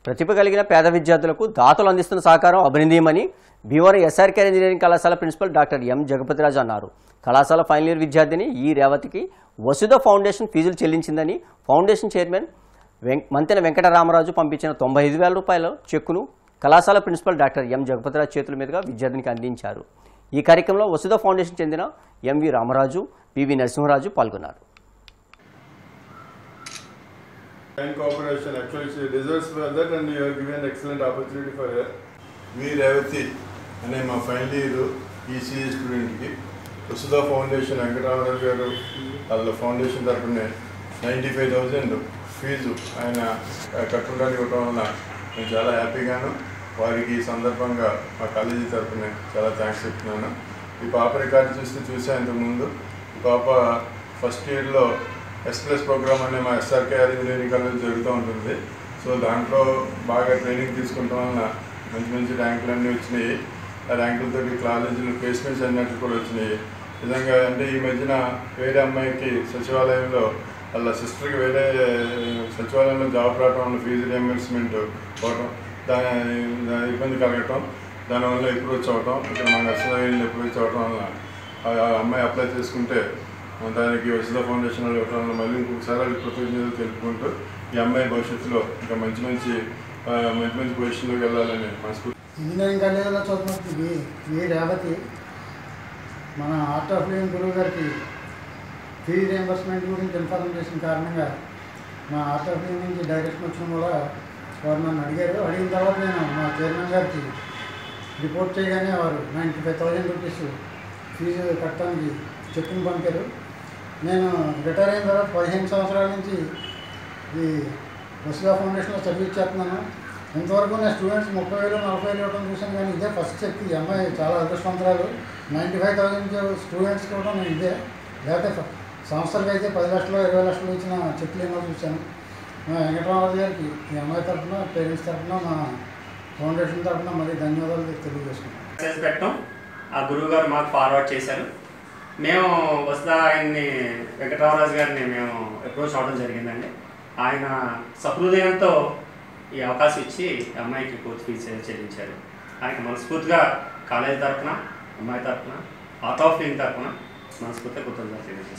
ప్రతిభ కలిగిన పేద విద్యార్థులకు దాతలు అందిస్తున్న సహకారం అభినందనీయమని భీమవరం ఎస్ఆర్కేర్ ఇంజనీరింగ్ కళాశాల ప్రిన్సిపల్ డాక్టర్ ఎం జగపతిరాజు అన్నారు కళాశాల ఫైనల్ ఇయర్ విద్యార్థిని ఈ రేవతికి వసుధ ఫౌండేషన్ ఫీజులు చెల్లించిందని ఫౌండేషన్ చైర్మన్ వెం మంతెన వెంకటరామరాజు పంపించిన తొంభై ఐదు వేల రూపాయల చెక్కును కళాశాల ప్రిన్సిపల్ డాక్టర్ ఎం జగపతిరాజు చేతుల మీదుగా విద్యార్థినికి అందించారు ఈ కార్యక్రమంలో వసుధ ఫౌండేషన్ చెందిన ఎంవి రామరాజు పివి నరసింహరాజు పాల్గొన్నారు and cooperation. Actually, she deserves for that, and you have given excellent opportunity for her. వి రేవతి అనే మా ఫైనల్ ఇయర్ ఈసీఈ స్టూడెంట్కి వసుధా ఫౌండేషన్ వెంకటరామరావు గారు వాళ్ళ ఫౌండేషన్ తరఫున నైంటీ ఫైవ్ థౌజండ్ ఫీజు ఆయన ఆ, కట్టడానికి ఇవ్వడం వల్ల నేను చాలా హ్యాపీగాను వారికి ఈ సందర్భంగా మా కాలేజీ తరఫున చాలా థ్యాంక్స్ చెప్తున్నాను ఈ పాప రికార్డు చూస్తే చూసా ఇంతకుముందు ఈ పాప ఫస్ట్ ఇయర్లో ఎస్ ప్లస్ ప్రోగ్రామ్ అనే మా ఎస్ఆర్కేఆర్ ఇంజనీరింగ్ కాలేజ్ జరుగుతూ ఉంటుంది సో దాంట్లో బాగా ట్రైనింగ్ తీసుకుంటాం వలన మంచి మంచి ర్యాంకులు అన్నీ వచ్చినాయి ఆ ర్యాంకులతో కాలేజీలో ప్లేస్మెంట్స్ అన్నట్లు కూడా వచ్చినాయి నిజంగా అంటే ఈ మధ్యన వేరే అమ్మాయికి సచివాలయంలో వాళ్ళ సిస్టర్కి వేరే సచివాలయంలో జాబ్ రావడం వల్ల ఫీజు రియంబర్స్మెంట్ పోవడం దాని దాని ఇబ్బంది కలగటం దానివల్ల అప్రోచ్ అవటం ఇక్కడ మా నర్సరీ అప్రోచ్ అవటం వల్ల ఆ ఆ అమ్మాయి అప్లై చేసుకుంటే దానికి వసుధ ఫౌండేషన్ వాళ్ళు ఇవ్వడం వల్ల మళ్ళీ ఇంకొకసారి వాళ్ళకి కృతజ్ఞతలు తెలుపుకుంటూ ఈ అమ్మాయి భవిష్యత్తులో ఇంకా మంచి మంచి ఆ, మంచి మంచి పొజిషన్లోకి వెళ్ళాలని మనస్ఫూర్తి ఇంజనీరింగ్ కాలేజీలో చదువుతున్నప్పుడు ఈ రేవతి మన ఆర్ట్ ఆఫ్ లివింగ్ గురువు గారికి ఫీ రియంబర్స్మెంట్ గురించి ఇన్ఫార్మ్ చేసిన కారణంగా మా ఆర్ట్ ఆఫ్ లివింగ్ నుంచి డైరెక్షన్ వచ్చిన కూడా వారు నన్ను అడిగారు అడిగిన తర్వాత నేను మా చైర్మన్ గారికి రిపోర్ట్ చేయగానే వారు ninety five thousand rupees fees కట్టడానికి చెక్కుని పంపారు నేను రిటైర్ అయిన తర్వాత పదిహేను సంవత్సరాల నుంచి ఈ వసుగా ఫౌండేషన్లో చదివించేస్తున్నాను ఇంతవరకు నా స్టూడెంట్స్ ముప్పై వేలు నలభై వేలు ఇవ్వడం చూశాను కానీ ఇదే ఫస్ట్ చెక్ ఈ అమ్మాయి చాలా అదృష్టవంతరాలు నైంటీ ఫైవ్ థౌసండ్ స్టూడెంట్స్ కూడా నేను ఇదే లేకపోతే ఫ- సంస్థలకు అయితే పది లక్షలు ఇరవై లక్షలు ఇచ్చిన చెక్లు ఏమో చూశాను మా వెంకటరామరాజు గారికి ఈ అమ్మాయి తరఫున పేరెంట్స్ తరఫున మా ఫౌండేషన్ తరఫున మరి ధన్యవాదాలు తెలియజేసుకుంటాను మెసేజ్ పెట్టడం ఆ గురువు గారు మాకు ఫార్వర్డ్ చేశారు మేము వస్తా ఆయన్ని వెంకటరామరాజు గారిని మేము అప్రోచ్ అవడం జరిగిందండి ఆయన సహృదయంతో ఈ అవకాశం ఇచ్చి అమ్మాయికి పూర్తి ఫీజు చెల్లించారు ఆయనకి మనస్ఫూర్తిగా కాలేజ్ తరఫున అమ్మాయి తరఫున ఆర్ట్ ఆఫ్ లింగ్ తరఫున మనస్ఫూర్తిగా కృతజ్ఞతలు తెలియజేస్తాను